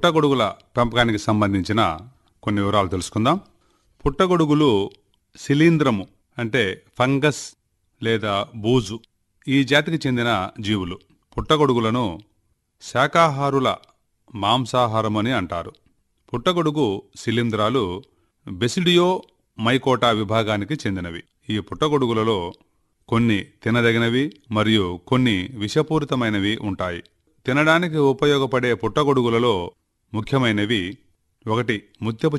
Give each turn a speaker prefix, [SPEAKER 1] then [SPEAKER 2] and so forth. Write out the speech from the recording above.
[SPEAKER 1] పుట్టగొడుగుల పెంపకానికి సంబంధించిన కొన్ని వివరాలు తెలుసుకుందాం పుట్టగొడుగులు శిలీంధ్రము అంటే ఫంగస్ లేదా బూజు ఈ జాతికి చెందిన జీవులు పుట్టగొడుగులను శాకాహారుల మాంసాహారమని అంటారు పుట్టగొడుగు శిలీంధ్రాలు బెసిడియో మైకోటా విభాగానికి చెందినవి ఈ పుట్టగొడుగులలో కొన్ని తినదగినవి మరియు కొన్ని విషపూరితమైనవి ఉంటాయి తినడానికి ఉపయోగపడే పుట్టగొడుగులలో ముఖ్యమైనవి ఒకటి ముత్యపు